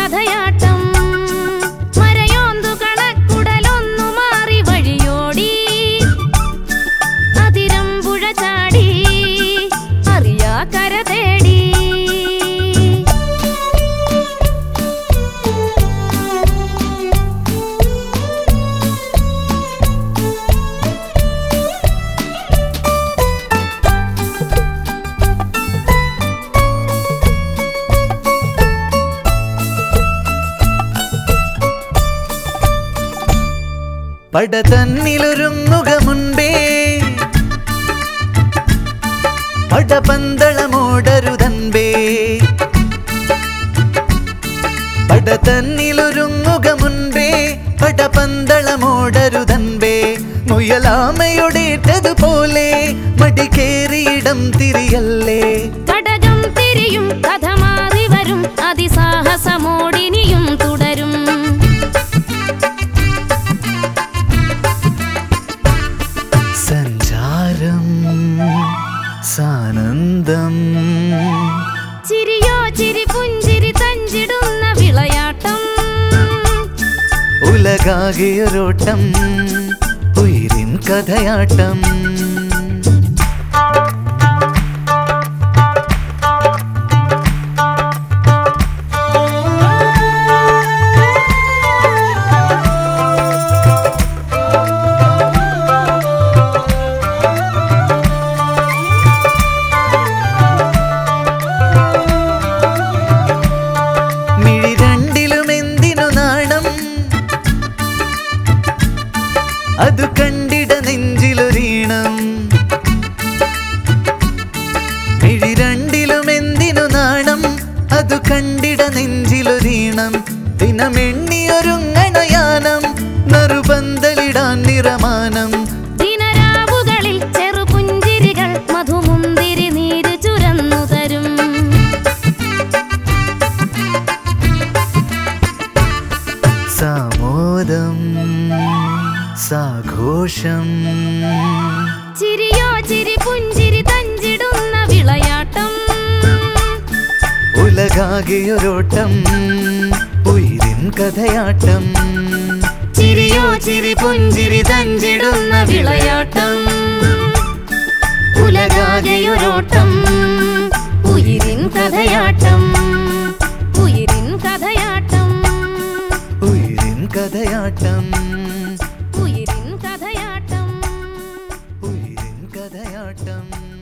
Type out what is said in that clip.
കഥയാട്ടം മരയോന്തു കണക്കുടലൊന്നു മാറി വഴിയോടി അതിരമ്പുഴ ചാടി അറിയാ കര തേടി പട തന്നിലൊരുങ്ങുക മുൻപേ പടപന്തളമോടരുതൻപേ പട തന്നിലൊരുങ്ങുക മുൻപേ പടപന്തളമോടരുതൻപേ മുയലാമയൊടേറ്റതുപോലെ മടിക്കേറിയിടം തിരിയല്ലേ കടകം തിരിയും കഥ മാറി വരും അതിസാഹസമോടിനിയും തുടരും സഞ്ചാരം സാനന്ദം ചിരിയോ ചിരി പുഞ്ചിരി തഞ്ചിടുന്ന വിളയാട്ടം ഉലകാകെയൊരോട്ടം ഉയിരിൻ കഥയാട്ടം മിഴി രണ്ടിലും എന്തിനു നാണം അതു കണ്ടിട നെഞ്ചിലൊരീണം മിഴി രണ്ടിലും എന്തിനു നാണം അതു കണ്ടിട നെഞ്ചിലൊരീണം ദിനമെണ്ണിയൊരുങ്ങണയാനം നറുപന്തലിടാൻ നിറമാനം ദിനരാവുകളിൽ ചെറുപുഞ്ചിരികൾ മധുമുന്തിരി നീര് ചുരന്നു തരും സാമോദം സാഘോഷം ചിരിയോ ചിരി പുഞ്ചിരി തഞ്ചിടുന്ന വിളയാട്ടം ഉലകാകെയൊരോട്ടം ഉയിരിൻ കഥയാട്ടം ചിരിയോ ചിരി പുഞ്ചിരി തഞ്ചിടുന്ന വിളയാട്ടം ഉലകാകെയൊരോട്ടം ഉയിരിൻ കഥയാട്ടം ഉയിരിൻ കഥയാട്ടം ഉയിരിൻ കഥയാട്ടം ഉയിരിൻ കഥയാട്ടം ഉയിരിൻ കഥയാട്ടം